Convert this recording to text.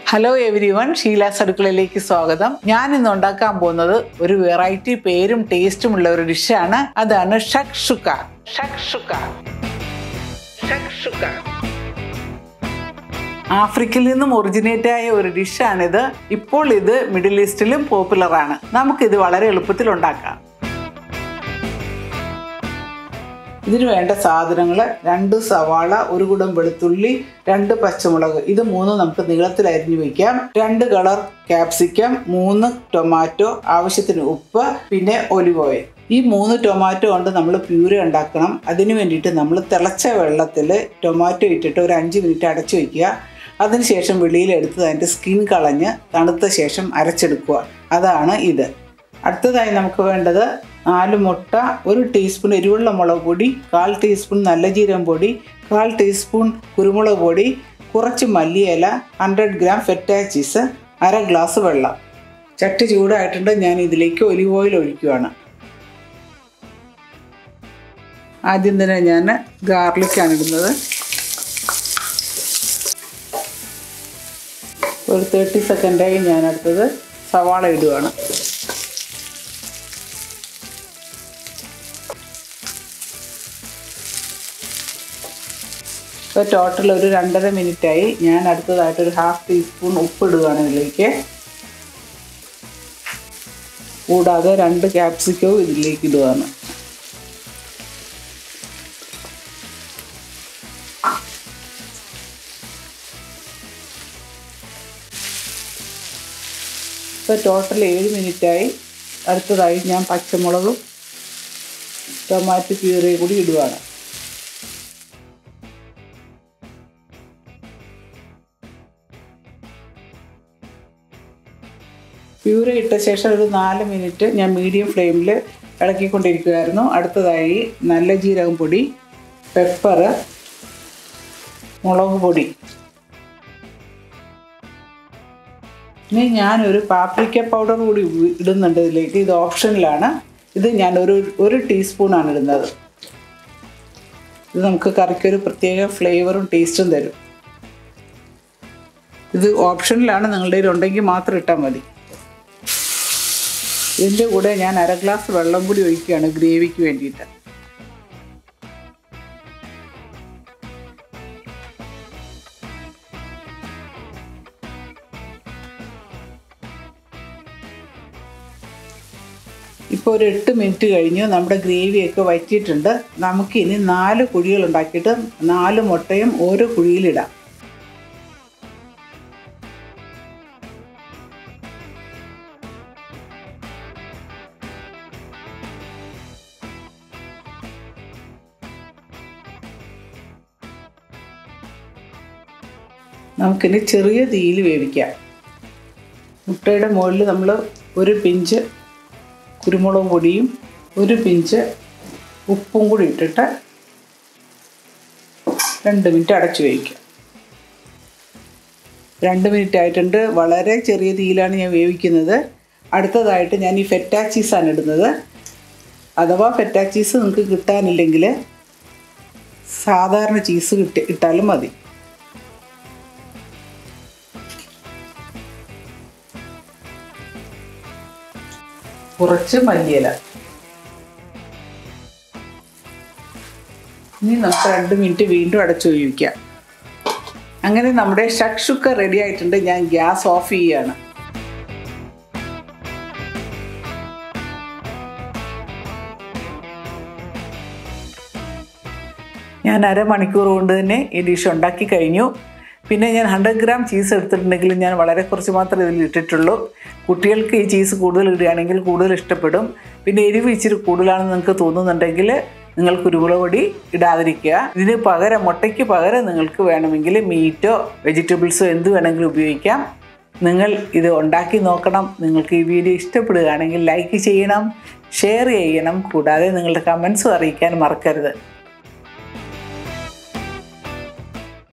hello every one ഷീലാസ് അടുക്കളയിലേക്ക് സ്വാഗതം ഞാൻ ഇന്ന് ഉണ്ടാക്കാൻ പോകുന്നത് ഒരു വെറൈറ്റി പേരും ടേസ്റ്റും ഉള്ള ഒരു ഡിഷാണ് അതാണ് ഷക്ഷുക്ക ഷക്ഷുക്ക ഷക്ഷുക്ക ആഫ്രിക്കയിൽ നിന്നും ഒറിജിനേറ്റ് ആയ ഒരു ഡിഷാണിത് ഇപ്പോൾ ഇത് മിഡിൽ ഈസ്റ്റിലും പോപ്പുലറാണ് നമുക്കിത് വളരെ എളുപ്പത്തിൽ ഉണ്ടാക്കാം ഇതിന് വേണ്ട സാധനങ്ങൾ രണ്ട് സവാള ഒരു കുടം വെളുത്തുള്ളി രണ്ട് പച്ചമുളക് ഇത് മൂന്നും നമുക്ക് നീളത്തിൽ അരിഞ്ഞു വയ്ക്കാം രണ്ട് കളർ ക്യാപ്സിക്കം മൂന്ന് ടൊമാറ്റോ ആവശ്യത്തിന് ഉപ്പ് പിന്നെ ഒലിവ് ഓയിൽ ഈ മൂന്ന് ടൊമാറ്റോ കൊണ്ട് നമ്മൾ പ്യൂരി ഉണ്ടാക്കണം അതിന് വേണ്ടിയിട്ട് നമ്മൾ തിളച്ച വെള്ളത്തിൽ ടൊമാറ്റോ ഇട്ടിട്ട് ഒരു അഞ്ച് മിനിറ്റ് അടച്ചു വയ്ക്കുക അതിനുശേഷം വെളിയിലെടുത്ത് അതിൻ്റെ സ്കിൻ കളഞ്ഞ് തണുത്ത ശേഷം അരച്ചെടുക്കുക അതാണ് ഇത് അടുത്തതായി നമുക്ക് വേണ്ടത് നാല് മുട്ട ഒരു ടീസ്പൂൺ എരിവുള്ള മുളക് പൊടി കാൽ ടീസ്പൂൺ നല്ല ജീരകം പൊടി കാൽ ടീസ്പൂൺ കുരുമുളക് പൊടി കുറച്ച് മല്ലിയില ഹൺഡ്രഡ് ഗ്രാം ഫെറ്റ ചീസ് അര ഗ്ലാസ് വെള്ളം ചട്ടി ചൂടായിട്ടുണ്ട് ഞാൻ ഇതിലേക്ക് ഒലിവ് ഓയിൽ ഒഴിക്കുകയാണ് ആദ്യം തന്നെ ഞാൻ ഗാർലിക്കാണ് ഇടുന്നത് ഒരു തേർട്ടി സെക്കൻഡായി ഞാൻ അടുത്തത് സവാള ഇടുകയാണ് ഇപ്പോൾ ടോട്ടൽ ഒരു രണ്ടര മിനിറ്റായി ഞാൻ അടുത്തതായിട്ട് ഒരു ഹാഫ് ടീസ്പൂൺ ഉപ്പ് ഇടുകയാണ് ഇതിലേക്ക് കൂടാതെ രണ്ട് ക്യാപ്സിക്കവും ഇതിലേക്ക് ഇടുകയാണ് ഇപ്പോൾ ടോട്ടൽ ഏഴ് മിനിറ്റായി അടുത്തതായി ഞാൻ പച്ചമുളകും ടൊമാറ്റോ പ്യൂറിയും കൂടി ഇടുകയാണ് പ്യൂര ഇട്ട ശേഷം ഒരു നാല് മിനിറ്റ് ഞാൻ മീഡിയം ഫ്ലെയിമിൽ ഇളക്കിക്കൊണ്ടിരിക്കുകയായിരുന്നു അടുത്തതായി നല്ല ജീരകം പൊടി പെപ്പർ മുളക് പൊടി ഇനി ഞാനൊരു പാപ്രിക്ക പൗഡർ കൂടി ഇടുന്നുണ്ട് ഇതിലേക്ക് ഇത് ഓപ്ഷനിലാണ് ഇത് ഞാൻ ഒരു ഒരു ടീസ്പൂണാണ് ഇടുന്നത് ഇത് നമുക്ക് കറിക്കൊരു പ്രത്യേക ഫ്ലേവറും ടേസ്റ്റും തരും ഇത് ഓപ്ഷനിലാണ് നിങ്ങളുടെ കയ്യിൽ ഉണ്ടെങ്കിൽ മാത്രം ഇട്ടാൽ മതി ഇതിൻ്റെ കൂടെ ഞാൻ അര ഗ്ലാസ് വെള്ളം കൂടി ഒഴിക്കുകയാണ് ഗ്രേവിക്ക് വേണ്ടിയിട്ട് ഇപ്പോൾ ഒരു എട്ട് മിനിറ്റ് കഴിഞ്ഞു നമ്മുടെ ഗ്രേവിയൊക്കെ വറ്റിയിട്ടുണ്ട് നമുക്കിനി നാല് കുഴികൾ ഉണ്ടാക്കിയിട്ട് നാല് മുട്ടയും ഓരോ കുഴിയിലിടാം നമുക്കിനി ചെറിയ തീയിൽ വേവിക്കാം മുട്ടയുടെ മുകളിൽ നമ്മൾ ഒരു പിഞ്ച് കുരുമുളക് പൊടിയും ഒരു പിഞ്ച് ഉപ്പും കൂടി ഇട്ടിട്ട് രണ്ട് മിനിറ്റ് അടച്ചു വേവിക്കാം രണ്ട് മിനിറ്റ് ആയിട്ടുണ്ട് വളരെ ചെറിയ തീയിലാണ് ഞാൻ വേവിക്കുന്നത് അടുത്തതായിട്ട് ഞാൻ ഈ ഫെറ്റാ ചീസാണ് ഇടുന്നത് അഥവാ ഫെറ്റാ ചീസ് നിങ്ങൾക്ക് കിട്ടാനില്ലെങ്കിൽ സാധാരണ ചീസ് കിട്ടി ഇട്ടാലും മതി കുറച്ച് മല്ലിയില ഇനി നമുക്ക് രണ്ട് മിനിറ്റ് വീണ്ടും അടച്ചു ഉപയോഗിക്കാം അങ്ങനെ നമ്മുടെ ഷക്ഷുക്ക റെഡി ആയിട്ടുണ്ട് ഞാൻ ഗ്യാസ് ഓഫ് ചെയ്യുകയാണ് ഞാൻ അരമണിക്കൂർ കൊണ്ട് തന്നെ ഈ ഡിഷ് ഉണ്ടാക്കി കഴിഞ്ഞു പിന്നെ ഞാൻ ഹൺഡ്രഡ് ഗ്രാം ചീസ് എടുത്തിട്ടുണ്ടെങ്കിൽ ഞാൻ വളരെ കുറച്ച് മാത്രമേ ഇതിൽ ഇട്ടിട്ടുള്ളൂ കുട്ടികൾക്ക് ഈ ചീസ് കൂടുതൽ ഇടുകയാണെങ്കിൽ കൂടുതൽ ഇഷ്ടപ്പെടും പിന്നെ എരിവ് ഇച്ചിരി കൂടുതലാണെന്ന് നിങ്ങൾക്ക് തോന്നുന്നുണ്ടെങ്കിൽ നിങ്ങൾ കുരുമുളക് പൊടി ഇടാതിരിക്കുക ഇതിന് പകരം മുട്ടയ്ക്ക് പകരം നിങ്ങൾക്ക് വേണമെങ്കിൽ മീറ്റോ വെജിറ്റബിൾസോ എന്ത് വേണമെങ്കിലും ഉപയോഗിക്കാം നിങ്ങൾ ഇത് ഉണ്ടാക്കി നോക്കണം നിങ്ങൾക്ക് ഈ വീഡിയോ ഇഷ്ടപ്പെടുകയാണെങ്കിൽ ലൈക്ക് ചെയ്യണം ഷെയർ ചെയ്യണം കൂടാതെ നിങ്ങളുടെ കമൻസും അറിയിക്കാൻ മറക്കരുത്